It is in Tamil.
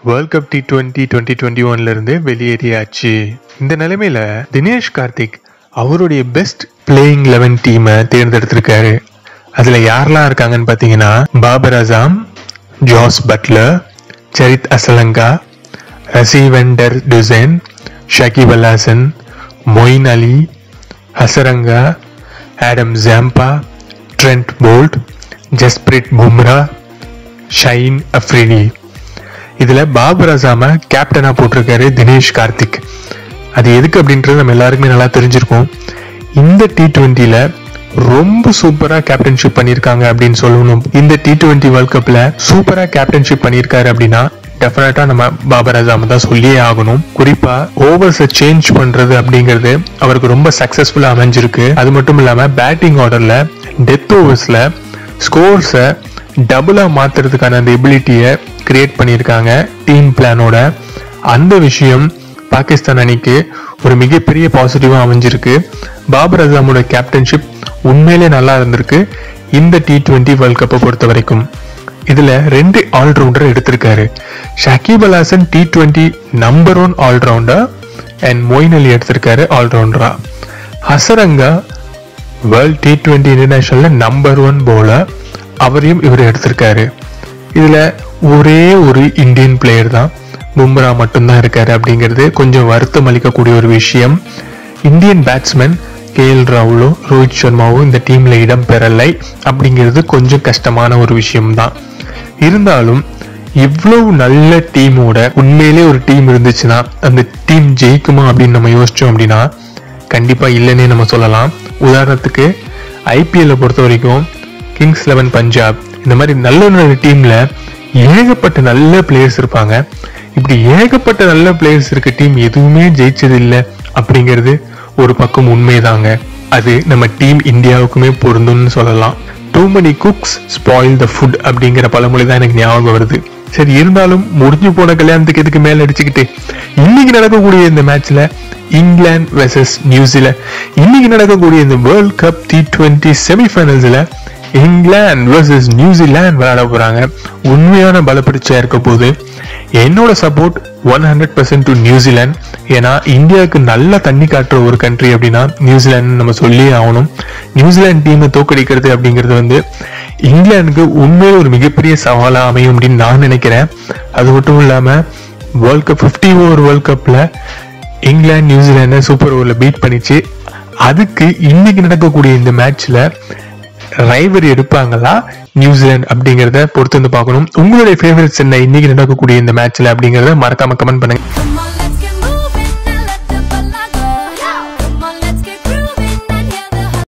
World cup T twenty twenty twenty ஒன்ல இருந்து வெளியேறியாச்சு இந்த நிலைமையில தினேஷ் கார்த்திக் அவருடைய பெஸ்ட் பிளேயிங் லெவன் டீமை தேர்ந்தெடுத்திருக்காரு அதுல யாரெல்லாம் இருக்காங்கன்னு பாத்தீங்கன்னா Babar Azam Jos Buttler Charith Asalanka Rassie van der Dussen Shakib Al Hasan Moeen Ali Hasaranga Adam Zampa Trent Boult Jasprit Bumrah Shaheen Afridi இதுல பாபர் அசாம கேப்டனா போட்டிருக்காரு தினேஷ் கார்த்திக் அது எதுக்கு அப்படின்றது நம்ம எல்லாருக்குமே நல்லா தெரிஞ்சிருக்கும் இந்த டி டுவெண்ட்டில ரொம்ப சூப்பரா கேப்டன்ஷிப் பண்ணியிருக்காங்க அப்படின்னு சொல்லணும் இந்த டி டுவெண்ட்டி வேர்ல்ட் கப்ல சூப்பரா கேப்டன்ஷிப் பண்ணியிருக்காரு அப்படின்னா டெஃபினட்டா நம்ம பாபர் அசாம தான் சொல்லியே ஆகணும் குறிப்பா ஓவர்ஸை சேஞ்ச் பண்றது அப்படிங்கிறது அவருக்கு ரொம்ப சக்சஸ்ஃபுல்லா அமைஞ்சிருக்கு அது மட்டும் இல்லாம பேட்டிங் ஆர்டர்ல டெத் ஓவர்ஸ்ல ஸ்கோர்ஸை டபுளா மாத்துறதுக்கான அந்த எபிலிட்டியை கிரியேட் பண்ணியிருக்காங்க டீம் பிளானோட அந்த விஷயம் பாகிஸ்தான் அணிக்கு ஒரு மிகப்பெரிய பாசிட்டிவா அமைஞ்சிருக்கு பாபர் அசாமோட கேப்டன்ஷிப் உண்மையிலே நல்லா இருந்திருக்கு இந்த டி டுவெண்ட்டி வேர்ல்ட் கப்பை பொறுத்த வரைக்கும் இதுல ரெண்டு ஆல்ரவுண்டர் எடுத்திருக்காரு Shakib Al Hasan T twenty number one allrounder and Moeen Ali எடுத்திருக்காரு ஆல்ரவுண்டரா ஹசரங்கா வேர்ல்ட் டி டுவெண்ட்டி இன்டர்நேஷனல்ல நம்பர் ஒன் போலர் அவரையும் இவர் எடுத்திருக்காரு இதுல ஒரே ஒரு இந்தியன் பிளேயர் தான் பும்ரா மட்டும்தான் இருக்காரு அப்படிங்கிறது கொஞ்சம் வருத்தம் அளிக்கக்கூடிய ஒரு விஷயம் இந்தியன் பேட்ஸ்மேன் கே எல் ராகுலோ ரோஹித் சர்மாவோ இந்த டீம்ல இடம் பெறலை அப்படிங்கிறது கொஞ்சம் கஷ்டமான ஒரு விஷயம்தான் இருந்தாலும் இவ்வளவு நல்ல டீமோட உண்மையிலே ஒரு டீம் இருந்துச்சுன்னா அந்த டீம் ஜெயிக்குமா அப்படின்னு நம்ம யோசிச்சோம் அப்படின்னா கண்டிப்பா இல்லைன்னே நம்ம சொல்லலாம் உதாரணத்துக்கு ஐபிஎல்ல பொறுத்த வரைக்கும் கிங்ஸ் லெவன் பஞ்சாப் இந்த மாதிரி நல்ல நல்ல டீம்ல ஏகப்பட்ட நல்ல பிளேயர்ஸ் இருப்பாங்க இப்படி ஏகப்பட்ட நல்ல பிளேயர்ஸ் இருக்க டீம் எதுவுமே ஜெயிச்சது இல்லை அப்படிங்கிறது ஒரு பக்கம் உண்மைதாங்க அது நம்ம டீம் இந்தியாவுக்குமே பொருந்தும்னு சொல்லலாம் too many cooks spoil the food அப்படிங்கிற பழமொழி தான் எனக்கு ஞாபகம் வருது சரி இருந்தாலும் முடிஞ்சு போன கல்யாணத்துக்கு எதுக்கு மேல அடிச்சுக்கிட்டு இன்னைக்கு நடக்கக்கூடிய இந்த மேட்ச்ல இங்கிலாந்து வெர்சஸ் நியூசிலாந்து இன்னைக்கு நடக்கக்கூடிய இந்த வேர்ல்ட் கப் டி டுவெண்ட்டி செமிஃபைனல்ஸ்ல இங்கிலாந்து வெர்சஸ் நியூசிலாந்து விளையாட போறாங்க உண்மையான பலப்பிடிச்சா இருக்க போது என்னோட support one hundred percent to New Zealand ஏன்னா இந்தியாவுக்கு நல்ல தண்ணி காட்டுற ஒரு கண்ட்ரி அப்படின்னா நியூசிலாந்து நம்ம சொல்லியே ஆகணும் நியூசிலாந்து டீமை தோக்கடிக்கிறது அப்படிங்கிறது வந்து இங்கிலாந்துக்கு உண்மையில ஒரு மிகப்பெரிய சவாலா அமையும் அப்படின்னு நான் நினைக்கிறேன் அது மட்டும் இல்லாம world cup fifty over world கப்ல இங்கிலாந்து நியூசிலாந்து சூப்பர் ஓவர்ல பீட் பண்ணிச்சு அதுக்கு இன்னைக்கு நடக்கக்கூடிய இந்த மேட்ச்ல ரைவரி எடுப்பாங்களா நியூசிலாந்து அப்படிங்கறத பொறுத்து வந்து பார்க்கணும் உங்களுடைய ஃபேவரட்ஸ் என்ன இன்னைக்கு நடக்கக்கூடிய இந்த மேட்ச்ல அப்படிங்கறத மறக்காம கமெண்ட் பண்ணுங்க Come on.